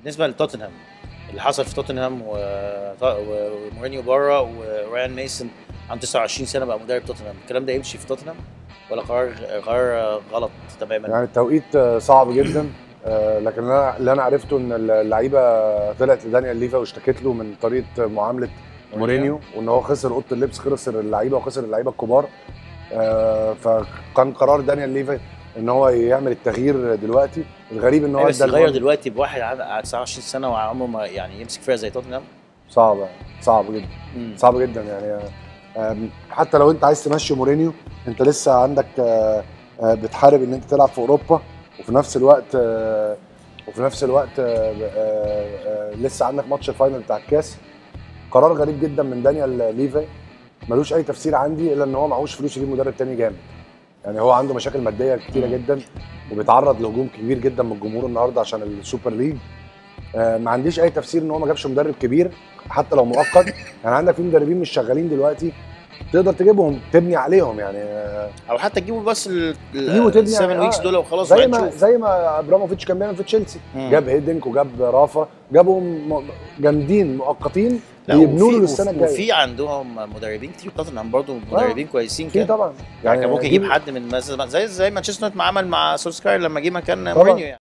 بالنسبه لتوتنهام اللي حصل في توتنهام و- و- ومورينيو بره وريان ميسون عنده 29 سنه بقى مدرب توتنهام الكلام ده يمشي في توتنهام ولا قرار قرار غلط تماما يعني التوقيت آه، صعب جدا آه، لكن انا اللي انا عرفته ان اللعيبه طلعت لدانيال ليفا واشتكت له من طريقه معامله مورينيو وان هو خسر اوضه اللبس خسر اللعيبه وخسر اللعيبه الكبار آه، فكان قرار دانيال ليفا ان هو يعمل التغيير دلوقتي الغريب ان هو أيوة، بس ادى يغير الوضع- دلوقتي بواحد عنده 29 سنه وعمره ما يعني يمسك فرقه زي توتنهام صعب صعب جدا مم. صعب جدا يعني آم، حتى لو انت عايز تمشي مورينيو انت لسه عندك آه، آه، بتحارب ان انت تلعب في اوروبا وفي نفس الوقت آه، وفي نفس الوقت آه، آه، آه، لسه عندك ماتش الفاينل بتاع الكاس قرار غريب جدا من دانيال ليفي ملوش اي تفسير عندي الا ان هو معهوش فلوس يجيب مدرب تاني جامد يعني هو عنده مشاكل ماديه كتيره مم. جدا وبيتعرض لهجوم كبير جدا من الجمهور النهارده عشان السوبر ليج آه، ما عنديش اي تفسير ان هو ما جابش مدرب كبير حتى لو مؤقت يعني عندك في مدربين مش شغالين دلوقتي تقدر تجيبهم تبني عليهم يعني آه، او حتى تجيبوا بس تجيبوا تبني السفن يعني، ويكس آه، دول وخلاص زي وبعدين ما نشوف. زي ما ابراموفيتش كان بيعمل في تشيلسي مم. جاب هيدنك وجاب رافا جابهم م- جامدين مؤقتين لا، يبنوا له وفي- للسنه الجايه وفي عندهم مدربين كتير توتنهام برضه مدربين كويسين في كده طبعا يعني كان ممكن يجيب جيب- حد من مثلا زي زي مانشستر يونايتد ما عمل مع سولسكاير لما جه مكان طبعاً. مورينيو يعني